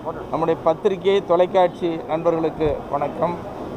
நம்முடைய பத்திரிகை தொலைக்காட்சி நண்பர்களுக்கு வணக்கம்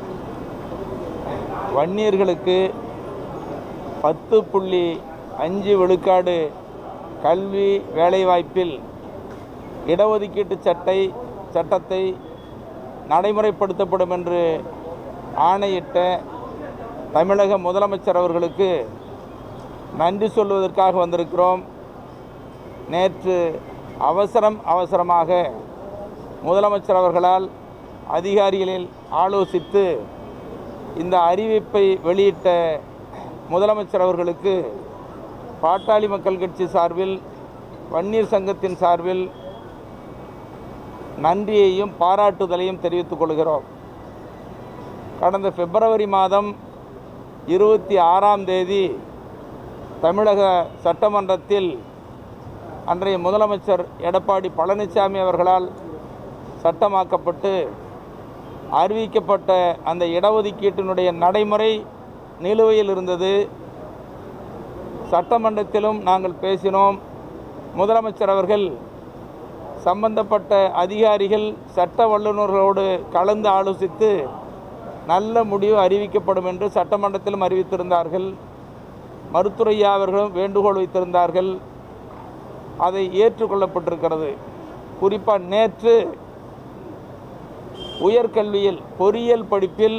வன்னியர்களுக்கு பத்து புள்ளி அஞ்சு விழுக்காடு கல்வி வேலைவாய்ப்பில் இடஒதுக்கீட்டு சட்டை சட்டத்தை நடைமுறைப்படுத்தப்படும் என்று ஆணையிட்ட தமிழக முதலமைச்சர் அவர்களுக்கு நன்றி சொல்வதற்காக வந்திருக்கிறோம் நேற்று அவசரம் அவசரமாக முதலமைச்சர் அவர்களால் அதிகாரிகளில் ஆலோசித்து இந்த அறிவிப்பை வெளியிட்ட முதலமைச்சர் அவர்களுக்கு பாட்டாளி மக்கள் கட்சி சார்பில் வன்னியர் சங்கத்தின் சார்பில் நன்றியையும் பாராட்டுதலையும் தெரிவித்துக் கொள்கிறோம் கடந்த பிப்ரவரி மாதம் இருபத்தி ஆறாம் தேதி தமிழக சட்டமன்றத்தில் அன்றைய முதலமைச்சர் எடப்பாடி பழனிசாமி அவர்களால் சட்டமாக்கப்பட்டு அறிவிக்கப்பட்ட அந்த இடஒதுக்கீட்டினுடைய நடைமுறை நிலுவையில் இருந்தது சட்டமன்றத்திலும் நாங்கள் பேசினோம் முதலமைச்சர் அவர்கள் சம்பந்தப்பட்ட அதிகாரிகள் சட்ட வல்லுநர்களோடு கலந்து ஆலோசித்து நல்ல முடிவு அறிவிக்கப்படும் என்று சட்டமன்றத்திலும் அறிவித்திருந்தார்கள் மருத்துரையா அவர்களும் வேண்டுகோள் வைத்திருந்தார்கள் அதை ஏற்றுக்கொள்ளப்பட்டிருக்கிறது குறிப்பாக நேற்று உயர்கல்வியில் பொறியியல் படிப்பில்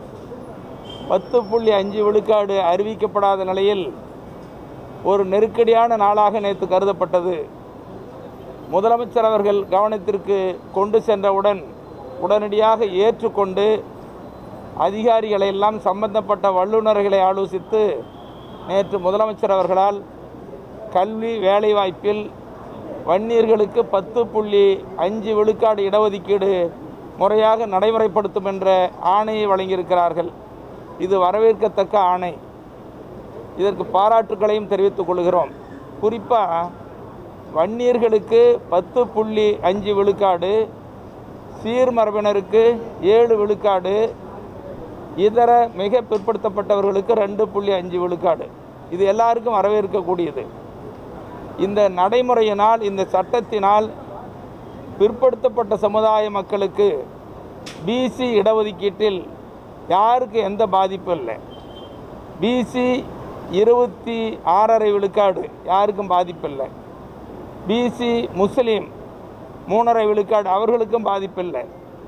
பத்து புள்ளி அஞ்சு விழுக்காடு அறிவிக்கப்படாத நிலையில் ஒரு நெருக்கடியான நாளாக நேற்று கருதப்பட்டது முதலமைச்சர் அவர்கள் கவனத்திற்கு கொண்டு சென்றவுடன் உடனடியாக ஏற்றுக்கொண்டு அதிகாரிகளை எல்லாம் சம்பந்தப்பட்ட வல்லுநர்களை ஆலோசித்து நேற்று முதலமைச்சர் அவர்களால் கல்வி வேலைவாய்ப்பில் வன்னியர்களுக்கு பத்து புள்ளி அஞ்சு விழுக்காடு இடஒதுக்கீடு முறையாக நடைமுறைப்படுத்தும் என்ற ஆணையை வழங்கியிருக்கிறார்கள் இது வரவேற்கத்தக்க ஆணை இதற்கு பாராட்டுக்களையும் தெரிவித்துக் கொள்கிறோம் குறிப்பாக வன்னியர்களுக்கு பத்து புள்ளி அஞ்சு விழுக்காடு சீர்மரபினருக்கு ஏழு விழுக்காடு இதர மிக பிற்படுத்தப்பட்டவர்களுக்கு ரெண்டு புள்ளி அஞ்சு விழுக்காடு இது எல்லாருக்கும் வரவேற்கக்கூடியது இந்த நடைமுறையினால் இந்த சட்டத்தினால் பிற்படுத்தப்பட்ட சமுதாய மக்களுக்கு பிசி இடஒதுக்கீட்டில் யாருக்கு எந்த பாதிப்பும் இல்லை பிசி இருபத்தி ஆறரை விழுக்காடு யாருக்கும் பாதிப்பில்லை பிசி முஸ்லீம் மூணரை விழுக்காடு அவர்களுக்கும் பாதிப்பில்லை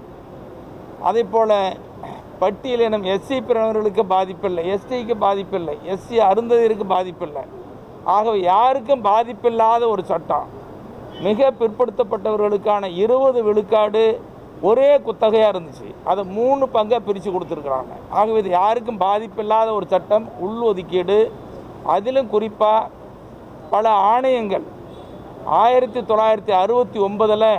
அதே போல் பட்டியலினம் எஸ்சி பிரிவினர்களுக்கு பாதிப்பில்லை எஸ்டிக்கு பாதிப்பில்லை எஸ்சி அருந்ததிற்கு பாதிப்பில்லை ஆகவே யாருக்கும் பாதிப்பில்லாத ஒரு சட்டம் மிக பிற்படுத்தப்பட்டவர்களுக்கான இருபது விழுக்காடு ஒரே குத்தகையாக இருந்துச்சு அதை மூணு பங்காக பிரித்து கொடுத்துருக்குறாங்க ஆகவே இது யாருக்கும் பாதிப்பில்லாத ஒரு சட்டம் உள் ஒதுக்கீடு அதிலும் குறிப்பாக பல ஆணையங்கள் ஆயிரத்தி தொள்ளாயிரத்தி அறுபத்தி ஒன்பதில்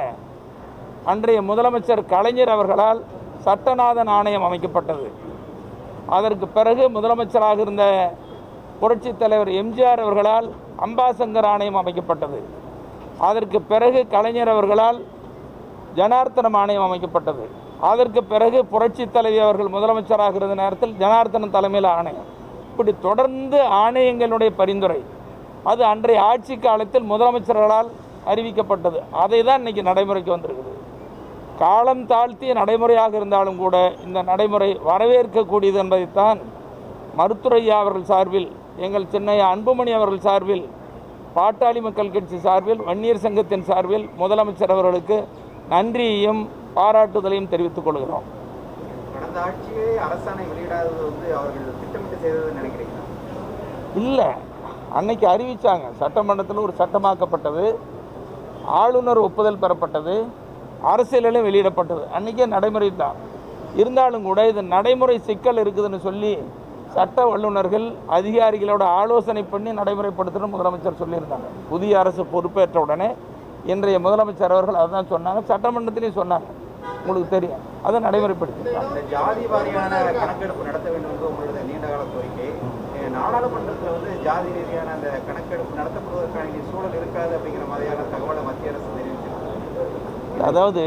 அன்றைய முதலமைச்சர் கலைஞர் அவர்களால் சட்டநாதன் ஆணையம் அமைக்கப்பட்டது அதற்கு பிறகு முதலமைச்சராக இருந்த புரட்சித் தலைவர் எம்ஜிஆர் அவர்களால் அம்பாசங்கர் ஆணையம் அமைக்கப்பட்டது அதற்கு பிறகு கலைஞர் அவர்களால் ஜனார்த்தனம் ஆணையம் அமைக்கப்பட்டது அதற்கு பிறகு புரட்சித் தலைவி அவர்கள் முதலமைச்சராக இருந்த நேரத்தில் ஜனார்த்தனம் தலைமையில் ஆணையம் இப்படி தொடர்ந்து ஆணையங்களுடைய பரிந்துரை அது அன்றைய ஆட்சி காலத்தில் முதலமைச்சர்களால் அறிவிக்கப்பட்டது அதை தான் இன்னைக்கு நடைமுறைக்கு வந்திருக்குது காலம் தாழ்த்திய நடைமுறையாக இருந்தாலும் கூட இந்த நடைமுறை வரவேற்கக்கூடியது என்பதைத்தான் மருத்துரையா அவர்கள் சார்பில் எங்கள் சின்னையா அன்புமணி அவர்கள் சார்பில் பாட்டாளி மக்கள் கட்சி சார்பில் வன்னியர் சங்கத்தின் சார்பில் முதலமைச்சர் அவர்களுக்கு நன்றியையும் பாராட்டுதலையும் தெரிவித்துக் கொள்கிறோம் கடந்த ஆட்சியே அரசாணை வெளியிடாதது வந்து அவர்கள் திட்டமிட்டு செய்ததுன்னு நினைக்கிறீங்களா இல்லை அன்னைக்கு அறிவிச்சாங்க சட்டமன்றத்தில் ஒரு சட்டமாக்கப்பட்டது ஆளுநர் ஒப்புதல் பெறப்பட்டது அரசியலிலும் வெளியிடப்பட்டது அன்றைக்கே நடைமுறை தான் இருந்தாலும் கூட இது நடைமுறை சிக்கல் இருக்குதுன்னு சொல்லி சட்ட வல்லுநர்கள் அதிகாரிகளோட ஆலோசனை பண்ணி நடைமுறைப்படுத்தணும் முதலமைச்சர் சொல்லியிருந்தாங்க புதிய அரசு பொறுப்பேற்ற உடனே இன்றைய முதலமைச்சர் அவர்கள் அதுதான் சொன்னாங்க சட்டமன்றத்திலையும் சொன்னாங்க உங்களுக்கு தெரியும் அதை நடைமுறைப்படுத்திருக்காங்க இந்த ஜாதி வாரியான கணக்கெடுப்பு நடத்த வேண்டும் என்பது உங்களோட நீண்டகால கோரிக்கை அஹ் நாடாளுமன்றத்தில் வந்து ஜாதி ரீதியான அந்த கணக்கெடுப்பு நடத்தப்படுவதற்கான இனி சூழல் இருக்காது அப்படிங்கிற மாதிரியான தகவலை மத்திய அரசு தெரிவிச்சிருக்கு அதாவது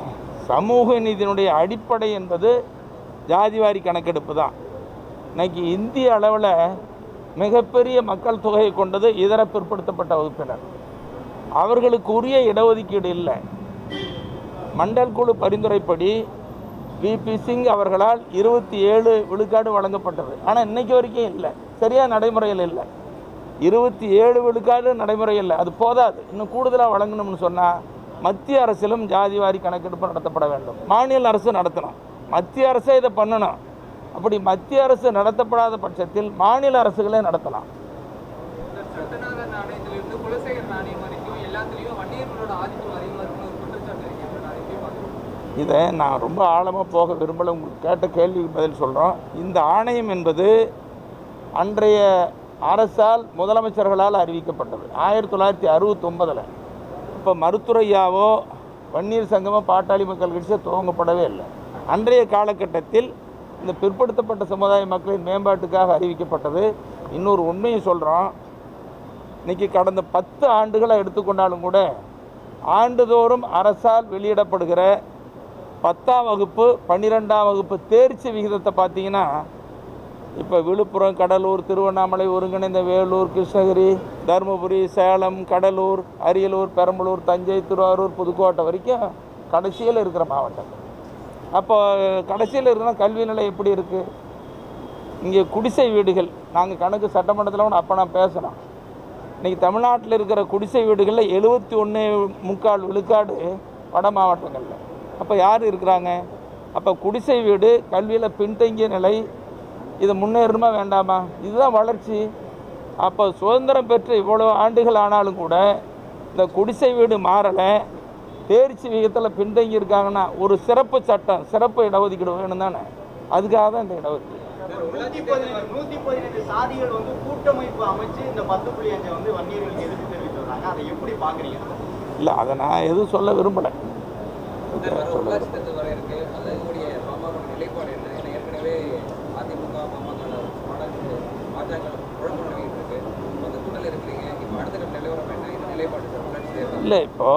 சமூக நீதியினுடைய அடிப்படை என்பது ஜாதிவாரி கணக்கெடுப்பு தான் இன்னைக்கு இந்திய அளவில் மிகப்பெரிய மக்கள் தொகையை கொண்டது இதர பிற்படுத்தப்பட்ட வகுப்பினர் அவர்களுக்கு உரிய இடஒதுக்கீடு இல்லை மண்டல் குழு பரிந்துரைப்படி விபி சிங் அவர்களால் இருபத்தி ஏழு விழுக்காடு வழங்கப்பட்டது ஆனால் இன்னைக்கு வரைக்கும் இல்லை சரியாக நடைமுறையில் இல்லை இருபத்தி ஏழு விழுக்காடு நடைமுறை இல்லை அது போதாது இன்னும் கூடுதலாக வழங்கணும்னு சொன்னால் மத்திய அரசிலும் ஜாதிவாரி கணக்கெடுப்பு நடத்தப்பட வேண்டும் மாநில அரசு நடத்தணும் மத்திய அரசே இதை பண்ணணும் அப்படி மத்திய அரசு நடத்தப்படாத பட்சத்தில் மாநில அரசுகளே நடத்தலாம் இந்த சட்டநாத நாணயத்திலிருந்து குலசேகர நாணயம் வரைக்கும் எல்லாத்துலேயும் வன்னியர்களோட ஆதிக்கம் அதிகமாக இருக்குன்னு ஒரு குற்றச்சாட்டு இருக்கு அதை எப்படி பார்க்குறோம் இதை நான் ரொம்ப ஆழமாக போக விரும்பல உங்களுக்கு கேட்ட கேள்விக்கு பதில் சொல்கிறோம் இந்த ஆணையம் என்பது அன்றைய அரசால் முதலமைச்சர்களால் அறிவிக்கப்பட்டது ஆயிரத்தி தொள்ளாயிரத்தி அறுபத்தொம்பதில் இப்போ மருத்துரையாவோ வன்னியர் சங்கமோ பாட்டாளி மக்கள் கட்சியோ துவங்கப்படவே இல்லை அன்றைய காலகட்டத்தில் இந்த பிற்படுத்தப்பட்ட சமுதாய மக்களின் மேம்பாட்டுக்காக அறிவிக்கப்பட்டது இன்னொரு உண்மையை சொல்கிறோம் இன்னைக்கு கடந்த பத்து ஆண்டுகளை எடுத்துக்கொண்டாலும் கூட ஆண்டுதோறும் அரசால் வெளியிடப்படுகிற பத்தாம் வகுப்பு பன்னிரெண்டாம் வகுப்பு தேர்ச்சி விகிதத்தை பார்த்தீங்கன்னா இப்போ விழுப்புரம் கடலூர் திருவண்ணாமலை ஒருங்கிணைந்த வேலூர் கிருஷ்ணகிரி தருமபுரி சேலம் கடலூர் அரியலூர் பெரம்பலூர் தஞ்சை திருவாரூர் புதுக்கோட்டை வரைக்கும் கடைசியில் இருக்கிற மாவட்டம் அப்போ கடைசியில் இருக்கிற கல்வி நிலை எப்படி இருக்குது இங்கே குடிசை வீடுகள் நாங்கள் கணக்கு சட்டமன்றத்தில் கூட அப்போ நான் பேசுகிறோம் இன்றைக்கி தமிழ்நாட்டில் இருக்கிற குடிசை வீடுகளில் எழுபத்தி ஒன்று முக்கால் விழுக்காடு வட மாவட்டங்களில் அப்போ யார் இருக்கிறாங்க அப்போ குடிசை வீடு கல்வியில் பின்தங்கிய நிலை இது முன்னேறணுமா வேண்டாமா இதுதான் வளர்ச்சி அப்போ சுதந்திரம் பெற்று இவ்வளோ ஆண்டுகள் ஆனாலும் கூட இந்த குடிசை வீடு மாறலை தேர்ச்சி விகிதத்தில் பின்தங்கி இருக்காங்கன்னா ஒரு சிறப்பு சட்டம் சிறப்பு இடஒதுக்கீடு வேணும் தானே அதுக்காக தான் இந்த இடஒதுக்கீடு நூத்தி பதினேழு நூத்தி பதினெட்டு சாதிகள் வந்து கூட்டமைப்பு அமைச்சு இந்த பத்து புள்ளி அஞ்சை வந்து வன்னியர்களுக்கு எதிர்ப்பு தெரிவித்து வர்றாங்க அதை எப்படி பாக்குறீங்க இல்லை அதை நான் எதுவும் சொல்ல விரும்பலை உள்ளாட்சி தேர்தல் வர இருக்கு அதில் இருக்கக்கூடிய பாமக நிலைப்பாடு என்ன ஏன்னா ஏற்கனவே அதிமுக பாமக மாநாடு பாஜக குழப்பம் நிலவிட்டு இருக்கு அந்த கூட்டத்தில் இருக்கிறீங்க இப்போ அடுத்த கட்ட நிலவரம் என்ன இந்த நிலைப்பாடு சார் உள்ளாட்சி தேர்தல் இல்லை இப்போ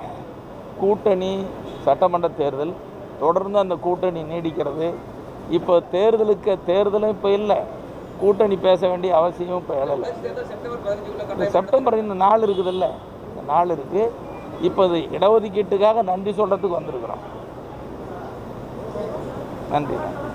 கூட்டணி சட்டமன்ற தேர்தல் தொடர்ந்து அந்த கூட்டணி நீடிக்கிறது இப்போ தேர்தலுக்கு தேர்தலும் இப்போ இல்லை கூட்டணி பேச வேண்டிய அவசியம் இப்போ எழலை உள்ளாட்சி தேர்தல் செப்டம்பர் பதினஞ்சுக்குள்ள இந்த கட்டாயம் செப்டம்பர் இன்னும் நாள் இருக்குதுல்ல இந்த நாள் இருக்குது இப்போ இது இடஒதுக்கீட்டுக்காக நன்றி சொல்கிறதுக்கு வந்திருக்கிறோம் நன்றி